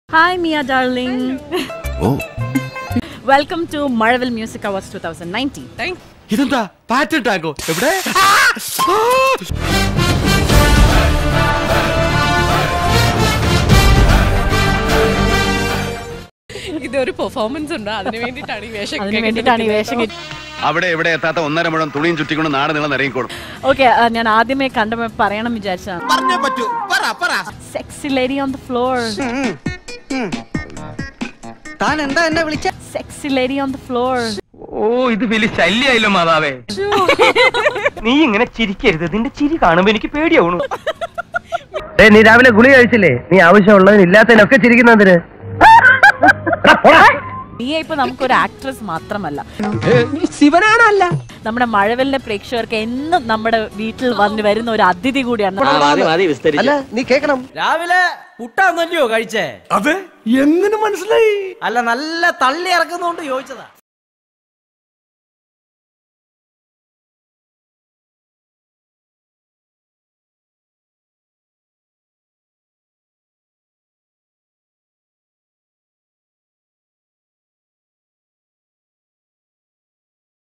Hi, Mia darling. Oh Welcome to Marvel Music Awards 2019. ഇതെന്താ Patton tango എവിടെ ഇതൊരു performance ഉണ്ട് അതിന് വേണ്ടിയിട്ടാണ് ഈ വേഷം അതിന് വേണ്ടിയിട്ടാണ് ഈ വേഷം അവിടെ ഇവിടെ എത്താത്ത ഒന്നര മുഴം തുണിയും ചുറ്റിക്കൊണ്ട് നാട് നീളം ഇറങ്ങിക്കോളും ഓക്കെ ഞാൻ ആദ്യമേ കണ്ടപ്പോൾ പറയണം വിചാരിച്ചതാണ് പറഞ്ഞേ പറ്റൂ പറ പറ sexy lady on the floor താൻ എന്താ എന്നെ വിളിച്ച sexy lady on the floor ഓ ഇത് വലിയ ശല്യായല്ലോ മാതാവേ നീ ഇങ്ങനെ ചിരിക്കരുത് നിന്റെ ചിരി കാണുമ്പോ എനിക്ക് പേടിയാവണു നീ രാവിലെ ഗുളി കഴിച്ചില്ലേ നീ ആവശ്യമുള്ളതിന് ഇല്ലാത്തതിനൊക്കെ ചിരിക്കുന്നതിന് നീ ഇപ്പൊ നമുക്കൊരു ആക്ട്രസ് മാത്രമല്ല ശിവനാണല്ല നമ്മുടെ മഴവെല്ലിന്റെ പ്രേക്ഷകർക്ക് എന്നും നമ്മുടെ വീട്ടിൽ വന്ന് വരുന്ന ഒരു അതിഥി കൂടിയാണ് അല്ല നീ കേക്കണം രാവിലെ പുട്ടാന്നല്ലയോ കഴിച്ചേ അതെ എങ്ങനെ മനസ്സിലായി അല്ല നല്ല തള്ളി ഇറക്കുന്നോണ്ട് ചോദിച്ചതാ